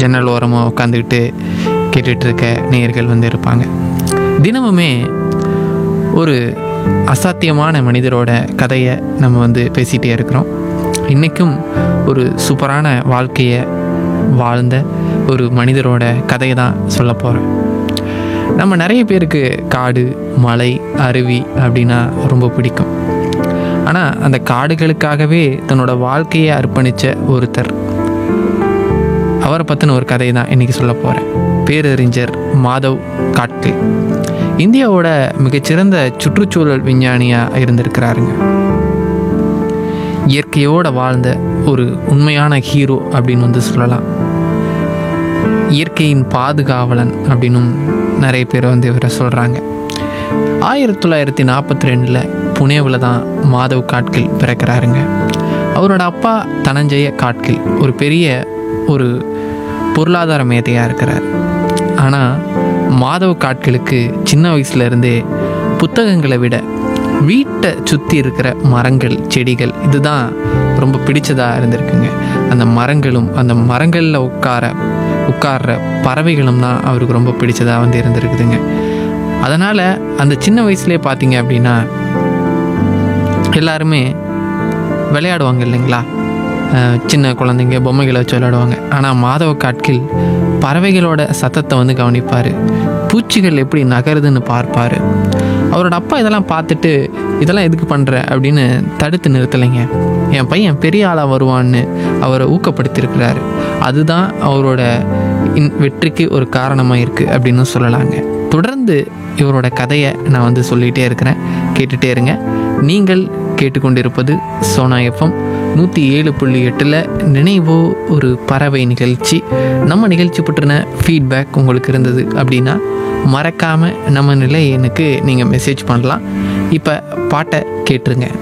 ஜன்னல் ஓரமாக உட்காந்துக்கிட்டு கேட்டுட்டு இருக்க நேயர்கள் வந்து இருப்பாங்க தினமுமே ஒரு அசாத்தியமான மனிதரோட கதையை நம்ம வந்து பேசிகிட்டே இருக்கிறோம் இன்றைக்கும் ஒரு சூப்பரான வாழ்க்கையை வாழ்ந்த ஒரு மனிதரோட கதையை தான் சொல்ல போகிறேன் நம்ம நிறைய பேருக்கு காடு மலை அருவி அப்படின்னா ரொம்ப பிடிக்கும் ஆனால் அந்த காடுகளுக்காகவே தன்னோட வாழ்க்கையை அர்ப்பணித்த ஒருத்தர் அவரை பற்றின ஒரு கதை தான் இன்றைக்கி சொல்ல போகிறேன் பேரறிஞர் மாதவ் காட்கே இந்தியாவோட மிகச்சிறந்த சுற்றுச்சூழல் விஞ்ஞானியாக இருந்திருக்கிறாருங்க இயற்கையோடு வாழ்ந்த ஒரு உண்மையான ஹீரோ அப்படின்னு வந்து சொல்லலாம் இயற்கையின் பாதுகாவலன் அப்படின்னும் நிறைய பேர் வந்து இவரை சொல்கிறாங்க ஆயிரத்தி தொள்ளாயிரத்தி நாற்பத்தி ரெண்டில் புனேவில் தான் மாதவ் காட்கில் பிறக்கிறாருங்க அவரோட அப்பா தனஞ்சய காட்கில் ஒரு பெரிய ஒரு பொருளாதார மேதையாக இருக்கிறார் ஆனால் மாதவ் காட்கிலுக்கு சின்ன வயசுல இருந்தே புத்தகங்களை விட வீட்டை சுற்றி இருக்கிற மரங்கள் செடிகள் இதுதான் ரொம்ப பிடிச்சதாக இருந்திருக்குங்க அந்த மரங்களும் அந்த மரங்களில் உட்கார உட்கார்ற பறவைகளும் தான் அவருக்கு ரொம்ப பிடிச்சதாக வந்து இருந்திருக்குதுங்க அதனால் அந்த சின்ன வயசுலேயே பார்த்தீங்க அப்படின்னா எல்லாருமே விளையாடுவாங்க இல்லைங்களா அஹ் சின்ன குழந்தைங்க பொம்மைகளை வச்சு விளையாடுவாங்க ஆனால் மாதவ காட்கில் பறவைகளோட சத்தத்தை வந்து கவனிப்பார் பூச்சிகள் எப்படி நகருதுன்னு பார்ப்பார் அவரோட அப்பா இதெல்லாம் பார்த்துட்டு இதெல்லாம் எதுக்கு பண்ணுற அப்படின்னு தடுத்து நிறுத்தலைங்க என் பையன் பெரிய ஆளாக வருவான்னு அவரை ஊக்கப்படுத்தியிருக்கிறாரு அதுதான் அவரோட இன் வெற்றிக்கு ஒரு காரணமாக இருக்குது அப்படின்னு சொல்லலாங்க தொடர்ந்து இவரோட கதையை நான் வந்து சொல்லிகிட்டே இருக்கிறேன் கேட்டுகிட்டே இருங்க நீங்கள் கேட்டுக்கொண்டிருப்பது சோனா எஃப்எம் நூற்றி ஏழு புள்ளி எட்டில் நினைவோ ஒரு பறவை நிகழ்ச்சி நம்ம நிகழ்ச்சி பற்றின ஃபீட்பேக் உங்களுக்கு இருந்தது அப்படின்னா மறக்காமல் நம்ம நிலை எனக்கு நீங்கள் மெசேஜ் பண்ணலாம் இப்போ பாட்டை கேட்டுருங்க